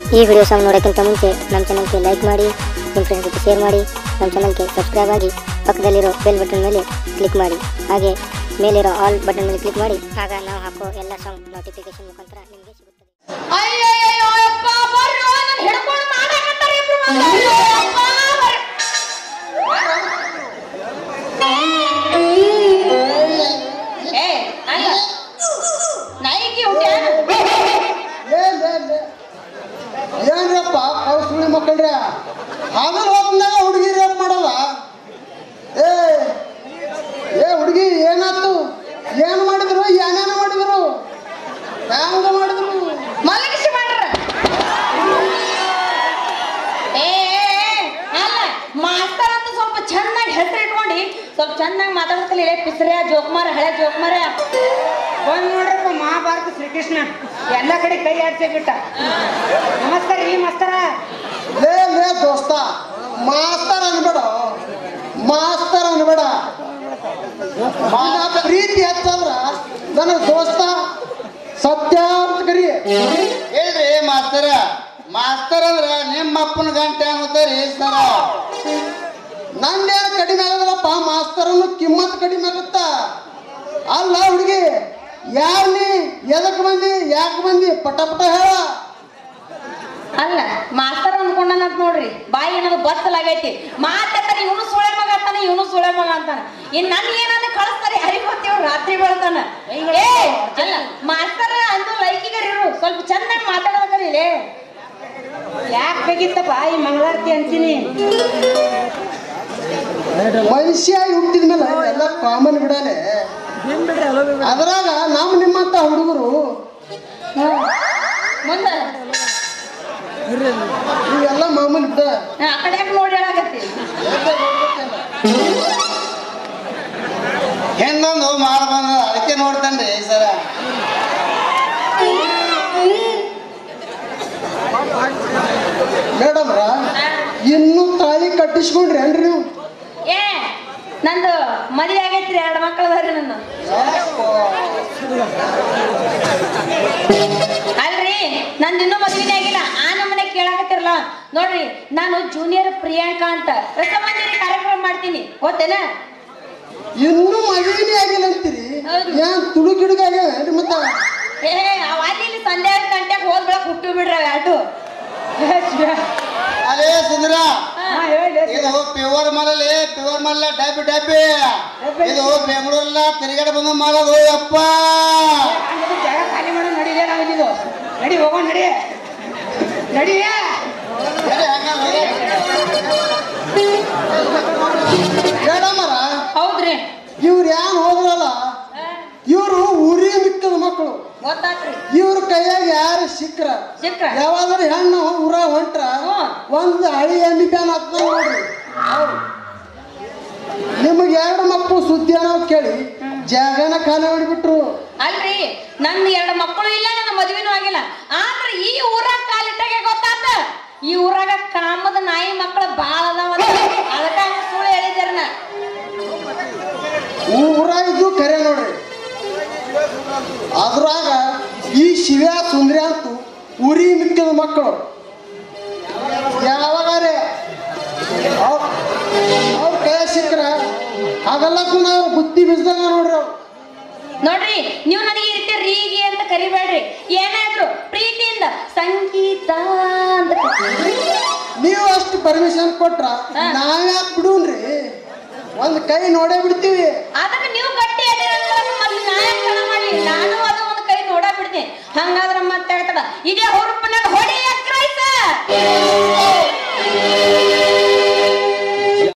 ಈ video song ನೋಡೋಕ್ಕಿಂತ ಮುಂಚೆ ನಮ್ಮ ಚಾನಲ್ಗೆ ಲೈಕ್ ಮಾಡಿ ನಿಮ್ಮ ಫ್ರೆಂಡ್ಸ್ ಜೊತೆ ಶೇರ್ ಮಾಡಿ ನಮ್ಮ ಚಾನಲ್ಗೆ ಸಬ್ಸ್ಕ್ರೈಬ್ ಆಗಿ ಪಕ್ಕದಲ್ಲಿರೋ ಬೆಲ್ ಬಟನ್ ಮೇಲೆ ಕ್ಲಿಕ್ ಮಾಡಿ ಹಾಗೆ ಮೇಲಿರೋ ಆಲ್ ಬಟನ್ ಮೇಲೆ ಕ್ಲಿಕ್ ಮಾಡಿ ಆಗ ನಾವು ಹಾಕೋ ಎಲ್ಲ ಸಾಂಗ್ ನೋಟಿಫಿಕೇಶನ್ ಮುಖಾಂತರ ನಿಮಗೆ ಸಿಗುತ್ತದೆ ಅಯ್ಯಯ್ಯೋ ಯಪ್ಪ ಬರ್ರಿ ನನ್ನ ಹಿಡ್ಕೊಂಡು ಮಾಡಾಕತ್ತಾರ ಇಬ್ರು ಮಂದಿ. ಅಯ್ಯೋ ಯಪ್ಪ, ಬರ್ರಿ. ಏ ಅಲ್ಲ ನಾಯಿಗೆ ಹುಟ್ಟ್ಯಾನ ಲೇ, ಲೇ, ಲೇ. ಏನ್ರಪ್ಪ ಸುಳಿ ಮಕ್ಕಳ್ರೆ ಹಗಲ್ ಹೊತ್ನಾಗ ಹುಡುಗಿ ರೇಪ್ ಮಾಡಲ್ಲ ಏ ಏ ಹುಡುಗಿ ಏನಾಯ್ತು ಏನ್ ಮಾಡಿದ್ರು ಏನೇನು ಮಾಡಿದ್ರು ಹ್ಯಾಂಗ ಮಾಡಿದ್ರು ಮಲಗಿಸಿ ಮಾಡ್ರ ಏ ಏ, ಏ, ಅಲ್ಲ ಮಾಸ್ತರ್ ಅಂತ ಸ್ವಲ್ಪ ಚೆನ್ನಾಗಿ ಹೆಸರು ಇಟ್ಕೊಂಡು ಸ್ವಲ್ಪ ಚೆನ್ನಾಗಿ ಮಾತಾಡ್ತಲ್ಲ ಇಳೆ ಪಿಸ್ರೆ ಜೋಕ್ಮಾರ ಹಳೆ ಜೋಕ್ಮಾರ ಬಂದ್ ನೋಡ್ರಪ್ಪ ಮಹಾಭಾರತ ಶ್ರೀಕೃಷ್ಣ ಎಲ್ಲ ಕಡೆ ಕೈ ಆಡ್ಸೇ ಬಿಟ್ಟ ನಮಸ್ಕಾರ ರೀ ಮಸ್ತರ ಲೇ ಲೇ ದೋಸ್ತ ಮಾಸ್ತರ್ ಅನ್ಬೇಡ ಮಾಸ್ತರ್ ಅನ್ಬೇಡ ನನ್ನ ಪ್ರೀತಿ ಹೆಚ್ಚಂದ್ರ ನನಗೆ ದೋಸ್ತ ಸತ್ಯ ಅಂತ ಕರಿ ಹೇಳ್ರಿ ಮಾಸ್ತರ ಮಾಸ್ತರ್ ಅಂದ್ರ ನಿಮ್ಮ ಅಪ್ಪನ ಗಂಟೆ ಅನ್ನೋದ್ರಿ ಸರ ನಂದೇನು ಕಡಿಮೆ ಆಗಲ್ಲಪ್ಪ ಮಾಸ್ತರನ್ನು ಕಿಮ್ಮತ್ ಕಡಿಮೆ ಆಗುತ್ತ ಅಲ್ಲ ಹುಡುಗಿ ಯಾರ್ ನೀ ಎದಕ್ ಬಂದಿ ಯಾಕೆ ಬಂದಿ ಪಟ ಪಟ ಹೇಳ ಅಲ್ಲ ಮಾಸ್ತರ್ ಅನ್ಕೊಂಡನಂತ ನೋಡ್ರಿ ಬಾಯಿ ಏನದು ಬತ್ತಲಾಗೈತಿ ಮಾತಾಡ್ತಾನೆ ಇವನು ಸುಳೆ ಮಗ ಅಂತಾನೆ ಇವನು ಸುಳೆ ಮಗ ಅಂತಾನ ಇನ್ ನನ್ ಏನಂತ ಕಳಿಸ್ತಾರೆ ಯಾರಿಗ್ ಗೊತ್ತಿವ್ ರಾತ್ರಿ ಬೆಳ್ತಾನ ಏ ಅಲ್ಲ ಮಾಸ್ತರ್ ಅಂದು ಲೈಕಿಗರಿರು ಸ್ವಲ್ಪ ಚೆನ್ನಾಗಿ ಮಾತಾಡೋದ ಕರೀಲೇ ಯಾಕೆ ಬೇಕಿತ್ತಪ್ಪ ಈ ಮಂಗಳಾರತಿ ಅಂತೀನಿ ಮನುಷ್ಯ ಹುಟ್ಟಿದ ಮೇಲೆ ಎಲ್ಲ ಕಾಮನ್ ಬಿಡಲೆ ಅದ್ರಾಗ ನಮ್ ನಿಮ್ಮಂತ ಹುಡುಗರು ಮುಂದ ಇವೆಲ್ಲ ಮಾಮೂಲಿ ಬಿಡ ಆ ಕಡೆ ಯಾಕೆ ನೋಡಿ ಹೇಳಾಕತ್ತಿ ಹಿಂದೊಂದು ಮಾಡ ಬಂದ ಅದಕ್ಕೆ ನೋಡ್ತೇನ್ರಿ ಸರ ಮೇಡಮ್ರ ಇನ್ನೂ ತಾಳಿ ಕಟ್ಟಿಸ್ಕೊಂಡ್ರಿ ಏನ್ರಿ ನೀವು ಏ ನಂದು ಮದುವೆ ಆಗೈತ್ರಿ ಎರಡು ಮಕ್ಕಳದಾರಿ ನನ್ನ ಅಲ್ರಿ ನಂದು ಇನ್ನೂ ಮದುವೆನೇ ಆಗಿಲ್ಲ ಆ ನಮ್ಮನೆ ಕೇಳಾಕತ್ತಿರಲ್ಲ ನೋಡ್ರಿ ನಾನು ಜೂನಿಯರ್ ಪ್ರಿಯಾಂಕಾ ಅಂತ ರಸಮಂಜರಿ ಕಾರ್ಯಕ್ರಮ ಮಾಡ್ತೀನಿ ಗೊತ್ತೇನ ಇನ್ನೂ ಮದುವೆನೇ ಆಗಿಲ್ಲ ಅಂತೀರಿ ಹೌದು. ಏನ್ ತುಡುಕ್ ಗಿಡುಗ ಆಗ್ಯಾವೇನ್ರಿ ಮತ್ತ ಏ ಅವ್ ಅಲ್ಲಿ ಇಲ್ಲಿ ಸಂಧ್ಯಾ ಗಂಟೆಗೆ ಹೋದ್ ಬೆಳಕ್ ಹುಟ್ಟು ಬಿಡ್ರಿ ಎರಡು ಅಲೇ ಸುಂದರ ಹಾ ಹೇಳಿ ಇದು ಪ್ಯೂರ್ ಮಲಲ್ಲಿ ಪ್ಯೂರ್ ಮಲ್ಲ ಡಬ್ಬಿ ಡಬ್ಬಿ ಇದು ಬೆಂಗಳೂರಲ್ಲ ತಿರುಗಾಡಿ ಬಂದು ಮಾಡೋದು ಯಪ್ಪ ಹಂಗಾದ್ರೆ ಜಾಗ ಖಾಲಿ ಮಾಡೋ ನಡಿಲೇ ನಾವು ಇಲ್ಲಿದು ನಡಿ ಹೋಗೋಣ ನಡಿ ನಡಿಯೇ ಹೇಳಿ ಹಂಗಲ್ಲ ಮೇಡಮರ ಹೌದ್ರಿ ಇವ್ರು ಯಾನ್ ಹೋದ್ರಲ್ಲ ಇವರು ಊರಿ ಮಿಕ್ಕದ ಮಕ್ಕಳು ಗೊತ್ತಾತ್ರಿ ಇವ್ರ ಕೈಯಾಗ ಯಾರು ಸಿಕ್ಕ್ರ ಸಿಕ್ಕ್ರ? ಯಾವಾದ್ರೂ ಹೆಣ್ಣು ಊರ ಹೊಂಟ್ರ ಹ್ಮ್. ಒಂದು ಹಳಿ ಎಣ್ಣೆ ಪ್ಯಾನ್ ಹತ್ತ ನೋಡ್ರಿ ನಿಮಗೆ ಎರಡು ಮಕ್ಕಳು ಸುದ್ದಿ ಅನ್ನೋ ಕೇಳಿ ಜಾಗನ ಖಾಲಿ ಮಾಡಿಬಿಟ್ರು ಅಲ್ರಿ ನನ್ನ ಎರಡು ಮಕ್ಕಳು ಇಲ್ಲ ನನ್ನ ಮದುವೆನೂ ಆಗಿಲ್ಲ ಆದ್ರೆ ಈ ಊರಾಗ ಕಾಲಿಟ್ಟಾಗೆ ಗೊತ್ತಾತ ಈ ಊರಾಗ ಕಾಮದ ನಾಯಿ ಮಕ್ಕಳು ಬಾಳ ಅದಾವ ಅದಕ್ಕ ಸುಳ್ಳು ಹೇಳಿದಾರ ನಾ ಊರಾಗಿದ್ದು ಕರೆ ನೋಡ್ರಿ ಅದ್ರಾಗ ಈ ಶಿವ್ಯ ಸುಂದ್ರಿ ಅಂತೂ ಉರಿ ಮಿಕ್ಕಿದ ಮಕ್ಕಳು ಯಾವಾಗಾರೆ ಅವ್ರ ಅವ್ರ ಕೈ ಸಿಕ್ಕ್ರ ಹಾಗಲ್ಲಕ್ಕೂ ನಾವು ಬುದ್ಧಿ ಬೀಸ್ದಂಗ ನೋಡ್ರಿ ಅವ್ರು ನೋಡ್ರಿ ನೀವು ನನಗೆ ಈ ರೀತಿ ರೀಗಿ ಅಂತ ಕರಿಬೇಡ್ರಿ ಏನಾದ್ರು ಪ್ರೀತಿಯಿಂದ ಸಂಗೀತ ಅಂತ ಕರೀರಿ. ನೀವು ಅಷ್ಟು ಪರ್ಮಿಷನ್ ಕೊಟ್ರ ಹಾ. ನಾವ್ಯಾಕೆ ಬಿಡೂನ್ರಿ ಒಂದ್ ಕೈ ನೋಡೇ ಬಿಡ್ತೀವಿ ಅದಕ್ಕೆ ನೀವು ಗಟ್ಟಿ ಅದಿರಂದ್ರೆ ಮತ್ತೆ ನಾ ಯಾಕ್ ಕಣ ಮಾಡ್ಲಿ ನಾನು ಅದು ಒಂದು ಕೈ ನೋಡ ಬಿಡ್ತೀನಿ ಹಂಗಾದ್ರೆ ಮತ್ತೆ ಹೇಳ್ತಾಳ ಇದೇ ಹುರುಪನಾಗ